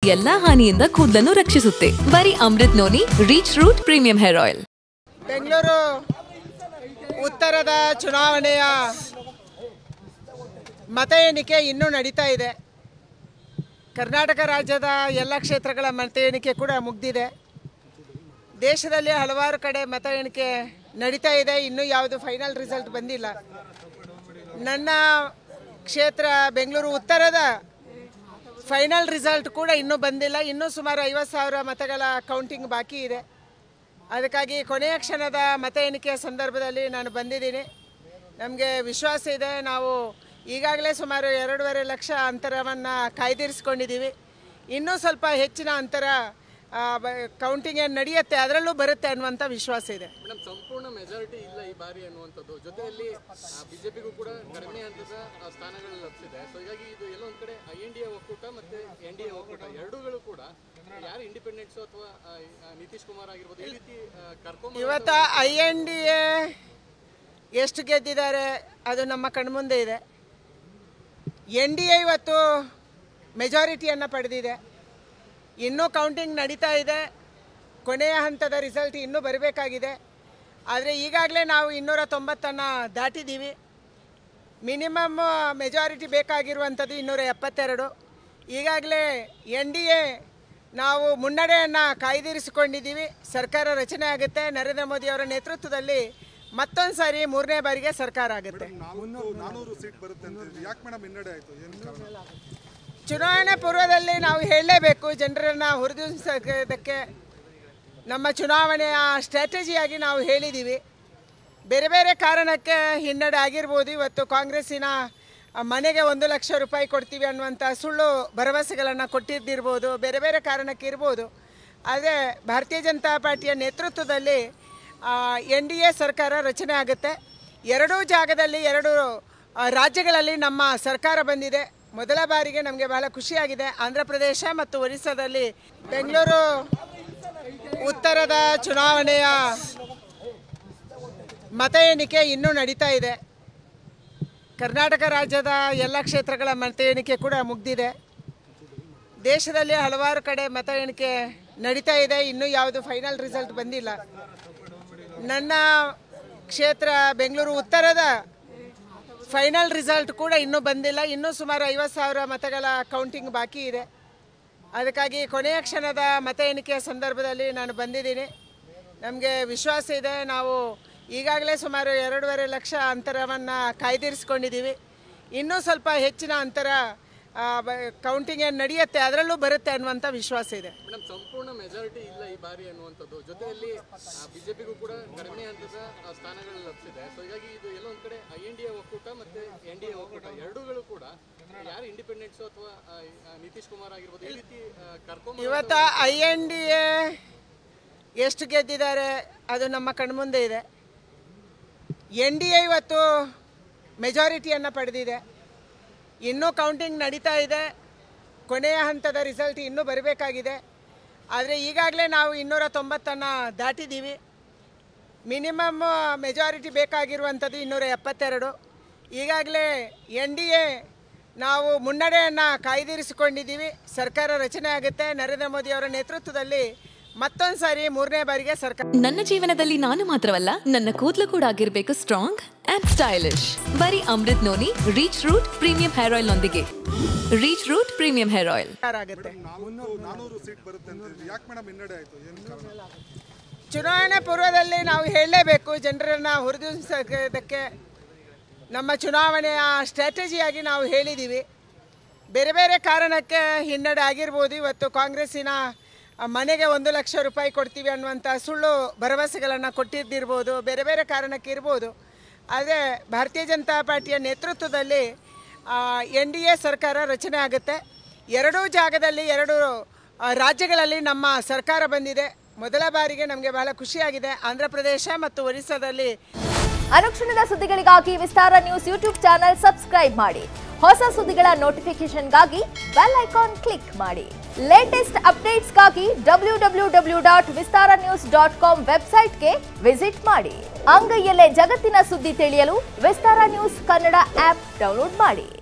ಎಲ್ಲಾ ಹಾನಿಯಿಂದ ಕೂದಲನ್ನು ರಕ್ಷಿಸುತ್ತೆ ಬರೀ Amrut noni reach root premium hair oil Bengaluru ಉತ್ತರದ ಚುನಾವಣೆಯ ಮತ ಎಣಿಕೆ ಇನ್ನೂ ನಡೀತಾ ಇದೆ ಕರ್ನಾಟಕ ರಾಜ್ಯದ ಎಲ್ಲ ಕ್ಷೇತ್ರಗಳ ಮತ ಎಣಿಕೆ ಕೂಡ ಮುಗ್ದಿದೆ ದೇಶದಲ್ಲಿ ಹಲವಾರು ಕಡೆ ಮತ ಎಣಿಕೆ ನಡೀತಾ ಇದೆ ಇನ್ನೂ ಯಾವುದು ಫೈನಲ್ ರಿಸಲ್ಟ್ ಬಂದಿಲ್ಲ ನನ್ನ ಕ್ಷೇತ್ರ ಬೆಂಗಳೂರು ಉತ್ತರದ ಫೈನಲ್ ರಿಸಲ್ಟ್ ಕೂಡ ಇನ್ನೂ ಬಂದಿಲ್ಲ ಇನ್ನೂ ಸುಮಾರು ಐವತ್ತು ಸಾವಿರ ಮತಗಳ ಕೌಂಟಿಂಗ್ ಬಾಕಿ ಇದೆ ಅದಕ್ಕಾಗಿ ಕೊನೆಯ ಕ್ಷಣದ ಮತ ಎಣಿಕೆಯ ಸಂದರ್ಭದಲ್ಲಿ ನಾನು ಬಂದಿದ್ದೀನಿ ನಮಗೆ ವಿಶ್ವಾಸ ಇದೆ ನಾವು ಈಗಾಗಲೇ ಸುಮಾರು ಎರಡೂವರೆ ಲಕ್ಷ ಅಂತರವನ್ನು ಕಾಯ್ದಿರಿಸ್ಕೊಂಡಿದ್ದೀವಿ ಇನ್ನೂ ಸ್ವಲ್ಪ ಹೆಚ್ಚಿನ ಅಂತರ ಕೌಂಟಿಂಗ್ ಏನು ನಡೆಯುತ್ತೆ ಅದರಲ್ಲೂ ಬರುತ್ತೆ ಅನ್ನುವಂಥ ವಿಶ್ವಾಸ ಇದೆ ಮೇಡಮ್ ಸಂಪೂರ್ಣ ಮೆಜಾರಿಟಿ ಇಲ್ಲ ಈ ಬಾರಿ ಅನ್ನುವಂಥದ್ದು ಜೊತೆಯಲ್ಲಿ ಬಿಜೆಪಿಗೂ ಕೂಡ ಕಡಿಮೆ ಹಂತದ ಆ, ಸ್ಥಾನಗಳು ಲಭಿಸಿದೆ ಸೊ ಹೀಗಾಗಿ ಇದು ಎಲ್ಲೋ ಒಂದ್ ಕಡೆ ಐ ಎನ್ ಡಿ ಎ ಒಕ್ಕೂಟ ಮತ್ತೆ ಎನ್ ಡಿ ಎ ಒಕ್ಕೂಟ ಎರಡೂಗಳು ಕೂಡ ಯಾರು ಇಂಡಿಪೆಂಡೆಂಟ್ಸ್ ಅಥವಾ ಆ, ಆ, ನಿತೀಶ್ ಕುಮಾರ್ ಆಗಿರ್ಬೋದು ಈ ರೀತಿ ಕರ್ಕೊಂಡ್ ಇವತ್ತು ಐ ಎನ್ ಡಿ ಎ ಎಷ್ಟು ಗೆದ್ದಿದ್ದಾರೆ ಅದು ನಮ್ಮ ಕಣ್ಮುಂದೆ ಇದೆ ಎನ್ ಡಿ ಎ ಇವತ್ತು ಮೆಜಾರಿಟಿಯನ್ನು ಪಡೆದಿದೆ ಇನ್ನೂ ಕೌಂಟಿಂಗ್ ನಡೀತಾ ಇದೆ ಕೊನೆಯ ಹಂತದ ರಿಸಲ್ಟ್ ಇನ್ನೂ ಬರಬೇಕಾಗಿದೆ ಆದರೆ ಈಗಾಗಲೇ ನಾವು ಇನ್ನೂರ ತೊಂಬತ್ತನ್ನು ದಾಟಿದ್ದೀವಿ ಮಿನಿಮಮ್ ಮೆಜಾರಿಟಿ ಬೇಕಾಗಿರುವಂಥದ್ದು ಇನ್ನೂರ ಎಪ್ಪತ್ತೆರಡು ಈಗಾಗಲೇ ಎನ್ ಡಿ ಎ ನಾವು ಮುನ್ನಡೆಯನ್ನು ಕಾಯ್ದಿರಿಸಿಕೊಂಡಿದ್ದೀವಿ ಸರ್ಕಾರ ರಚನೆ ಆಗುತ್ತೆ ನರೇಂದ್ರ ಮೋದಿ ಅವರ ನೇತೃತ್ವದಲ್ಲಿ ಮತ್ತೊಂದು ಸಾರಿ ಮೂರನೇ ಬಾರಿಗೆ ಸರ್ಕಾರ ಆಗುತ್ತೆ ನಾಲ್ಕು ನಾನೂರು ಸೀಟ್ ಬರುತ್ತೆ ಅಂತ ಹೇಳಿದ್ರಿ. ಯಾಕೆ ಮೇಡಮ್ ಹಿನ್ನಡೆ ಆಯ್ತು ಏನು ಕಾರಣ ಚುನಾವಣೆ ಪೂರ್ವದಲ್ಲಿ ನಾವು ಹೇಳಲೇಬೇಕು ಜನರನ್ನು ಹುರಿದುಂಬಿಸೋದಕ್ಕೆ ನಮ್ಮ ಚುನಾವಣೆಯ ಸ್ಟ್ರಾಟಜಿಯಾಗಿ ನಾವು ಹೇಳಿದ್ದೀವಿ ಬೇರೆ ಬೇರೆ ಕಾರಣಕ್ಕೆ ಹಿನ್ನಡೆ ಆಗಿರ್ಬೋದು ಇವತ್ತು ಕಾಂಗ್ರೆಸ್ಸಿನ ಆ, ಮನೆಗೆ ಒಂದು ಲಕ್ಷ ರೂಪಾಯಿ ಕೊಡ್ತೀವಿ ಅನ್ನುವಂಥ ಸುಳ್ಳು ಭರವಸೆಗಳನ್ನು ಕೊಟ್ಟಿದ್ದಿರ್ಬೋದು ಬೇರೆ ಬೇರೆ ಕಾರಣಕ್ಕೆ ಇರ್ಬೋದು ಆದರೆ ಭಾರತೀಯ ಜನತಾ ಪಾರ್ಟಿಯ ನೇತೃತ್ವದಲ್ಲಿ ಎನ್ ಡಿ ಎ ಸರ್ಕಾರ ರಚನೆ ಆಗುತ್ತೆ ಎರಡೂ ಜಾಗದಲ್ಲಿ ಎರಡು ಆ, ರಾಜ್ಯಗಳಲ್ಲಿ ನಮ್ಮ ಸರ್ಕಾರ ಬಂದಿದೆ ಮೊದಲ ಬಾರಿಗೆ ನಮಗೆ ಬಹಳ ಖುಷಿಯಾಗಿದೆ ಆಂಧ್ರ ಪ್ರದೇಶ ಮತ್ತು ಒರಿಸ್ಸಾದಲ್ಲಿ ಬೆಂಗಳೂರು ಉತ್ತರದ ಚುನಾವಣೆಯ ಮತ ಎಣಿಕೆ ಇನ್ನೂ ನಡೀತಾ ಇದೆ ಕರ್ನಾಟಕ ರಾಜ್ಯದ ಎಲ್ಲ ಕ್ಷೇತ್ರಗಳ ಮತ ಎಣಿಕೆ ಕೂಡ ಮುಗ್ದಿದೆ ದೇಶದಲ್ಲಿ ಹಲವಾರು ಕಡೆ ಮತ ಎಣಿಕೆ ನಡೀತಾ ಇದೆ ಇನ್ನೂ ಯಾವುದು ಫೈನಲ್ ರಿಸಲ್ಟ್ ಬಂದಿಲ್ಲ ನನ್ನ ಕ್ಷೇತ್ರ ಬೆಂಗಳೂರು ಉತ್ತರದ ಫೈನಲ್ ರಿಸಲ್ಟ್ ಕೂಡ ಇನ್ನೂ ಬಂದಿಲ್ಲ ಇನ್ನೂ ಸುಮಾರು ಐವತ್ತು ಸಾವಿರ ಮತಗಳ ಕೌಂಟಿಂಗ್ ಬಾಕಿ ಇದೆ ಅದಕ್ಕಾಗಿ ಕೊನೆಯ ಕ್ಷಣದ ಮತ ಎಣಿಕೆಯ ಸಂದರ್ಭದಲ್ಲಿ ನಾನು ಬಂದಿದ್ದೀನಿ ನಮಗೆ ವಿಶ್ವಾಸ ಇದೆ ನಾವು ಈಗಾಗಲೇ ಸುಮಾರು ಎರಡೂವರೆ ಲಕ್ಷ ಅಂತರವನ್ನು ಕಾಯ್ದಿರಿಸ್ಕೊಂಡಿದ್ದೀವಿ ಇನ್ನೂ ಸ್ವಲ್ಪ ಹೆಚ್ಚಿನ ಅಂತರ ಕೌಂಟಿಂಗ್ ಏನು ನಡೆಯುತ್ತೆ ಅದರಲ್ಲೂ ಬರುತ್ತೆ ಅನ್ನುವಂಥ ವಿಶ್ವಾಸ ಇದೆ ಮೇಡಮ್ ಸಂಪೂರ್ಣ ಮೆಜಾರಿಟಿ ಇಲ್ಲ ಈ ಬಾರಿ ಅನ್ನುವಂಥದ್ದು ಜೊತೆಯಲ್ಲಿ ಬಿಜೆಪಿಗೂ ಕೂಡ ಕಡಿಮೆ ಹಂತದ ಆ, ಸ್ಥಾನಗಳು ಲಭಿಸಿದೆ ಸೊ ಹೀಗಾಗಿ ಇದು ಎಲ್ಲೋ ಒಂದ್ ಕಡೆ ಐ ಎನ್ ಡಿ ಎ ಒಕ್ಕೂಟ ಮತ್ತೆ ಎನ್ ಡಿ ಎ ಒಕ್ಕೂಟ ಎರಡೂಗಳು ಕೂಡ ಯಾರು ಇಂಡಿಪೆಂಡೆಂಟ್ಸ್ ಅಥವಾ ಆ, ಆ, ನಿತೀಶ್ ಕುಮಾರ್ ಆಗಿರ್ಬೋದು ಈ ರೀತಿ ಕರ್ಕೊಂಡ್ ಇವತ್ತು ಐ ಎನ್ ಡಿ ಎ ಎಷ್ಟು ಗೆದ್ದಿದ್ದಾರೆ ಅದು ನಮ್ಮ ಕಣ್ಮುಂದೆ ಇದೆ ಎನ್ ಡಿ ಎ ಇವತ್ತು ಮೆಜಾರಿಟಿಯನ್ನು ಪಡೆದಿದೆ ಇನ್ನೂ ಕೌಂಟಿಂಗ್ ನಡೀತಾ ಇದೆ ಕೊನೆಯ ಹಂತದ ರಿಸಲ್ಟ್ ಇನ್ನೂ ಬರಬೇಕಾಗಿದೆ ಆದರೆ ಈಗಾಗಲೇ ನಾವು ಇನ್ನೂರ ತೊಂಬತ್ತನ್ನು ದಾಟಿದ್ದೀವಿ ಮಿನಿಮಮ್ ಮೆಜಾರಿಟಿ ಬೇಕಾಗಿರುವಂಥದ್ದು ಇನ್ನೂರ ಎಪ್ಪತ್ತೆರಡು ಈಗಾಗಲೇ ಎನ್ ಡಿ ಎ ನಾವು ಮುನ್ನಡೆಯನ್ನು ಕಾಯ್ದಿರಿಸಿಕೊಂಡಿದ್ದೀವಿ ಸರ್ಕಾರ ರಚನೆ ಆಗುತ್ತೆ ನರೇಂದ್ರ ಮೋದಿ ಅವರ ನೇತೃತ್ವದಲ್ಲಿ ಮತ್ತೊಂದು ಸಾರಿ ಮೂರನೇ ಬಾರಿಗೆ ಸರ್ಕಾರ ನನ್ನ ಜೀವನದಲ್ಲಿ ನಾನು ಮಾತ್ರವಲ್ಲ ನನ್ನ ಕೂದಲು ಕೂಡ ಆಗಿರ್ಬೇಕು ಸ್ಟ್ರಾಂಗ್ ಅಂಡ್ ಸ್ಟೈಲಿಶ್ ಬರೀ Amrut noni reach root premium hair oil ನೊಂದಿಗೆ reach root premium hair oil ಆಗುತ್ತೆ ನಾಲ್ಕು ನಾನೂರು ಸೀಟ್ ಬರುತ್ತೆ ಅಂತ ಹೇಳಿದ್ರಿ. ಯಾಕೆ ಮೇಡಮ್ ಹಿನ್ನಡೆ ಆಯ್ತು ಏನು ಕಾರಣ ಚುನಾವಣೆ ಪೂರ್ವದಲ್ಲಿ ನಾವು ಹೇಳಲೇಬೇಕು ಜನರನ್ನು ಹುರಿದುಂಬಿಸೋದಕ್ಕೆ ನಮ್ಮ ಚುನಾವಣೆಯ ಸ್ಟ್ರಾಟಜಿಯಾಗಿ ನಾವು ಹೇಳಿದ್ದೀವಿ ಬೇರೆ ಬೇರೆ ಕಾರಣಕ್ಕೆ ಹಿನ್ನಡೆ ಆಗಿರ್ಬೋದು ಇವತ್ತು ಕಾಂಗ್ರೆಸ್ಸಿನ ಆ, ಮನೆಗೆ ಒಂದು ಲಕ್ಷ ರೂಪಾಯಿ ಕೊಡ್ತೀವಿ ಅನ್ನುವಂಥ ಸುಳ್ಳು ಭರವಸೆಗಳನ್ನು ಕೊಟ್ಟಿದ್ದಿರ್ಬೋದು ಬೇರೆ ಬೇರೆ ಕಾರಣಕ್ಕೆ ಇರ್ಬೋದು ಆದರೆ ಭಾರತೀಯ ಜನತಾ ಪಾರ್ಟಿಯ ನೇತೃತ್ವದಲ್ಲಿ ಎನ್ ಡಿ ಎ ಸರ್ಕಾರ ರಚನೆ ಆಗುತ್ತೆ ಎರಡೂ ಜಾಗದಲ್ಲಿ ಎರಡು ಆ, ರಾಜ್ಯಗಳಲ್ಲಿ ನಮ್ಮ ಸರ್ಕಾರ ಬಂದಿದೆ ಮೊದಲ ಬಾರಿಗೆ ನಮಗೆ ಬಹಳ ಖುಷಿಯಾಗಿದೆ ಆಂಧ್ರ ಪ್ರದೇಶ ಮತ್ತು ಒರಿಸ್ಸಾದಲ್ಲಿ ಅನುಕ್ಷಣದ ಸುದ್ದಿಗಳಿಗಾಗಿ Vistara news YouTube channel subscribe ಮಾಡಿ ಹೊಸ ಸುದ್ದಿಗಳ ನೋಟಿಫಿಕೇಶನ್ಗಾಗಿ ಬೆಲ್ ಐಕಾನ್ ಕ್ಲಿಕ್ ಮಾಡಿ ಲೇಟೆಸ್ಟ್ ಅಪ್ಡೇಟ್ಸ್ಗಾಗಿ W W W dot Vistara news dot com ವೆಬ್ಸೈಟ್ಗೆ ವಿಸಿಟ್ ಮಾಡಿ ಅಂಗೈಯಲ್ಲೇ ಜಗತ್ತಿನ ಸುದ್ದಿ ತಿಳಿಯಲು Vistara news Kannada app download ಮಾಡಿ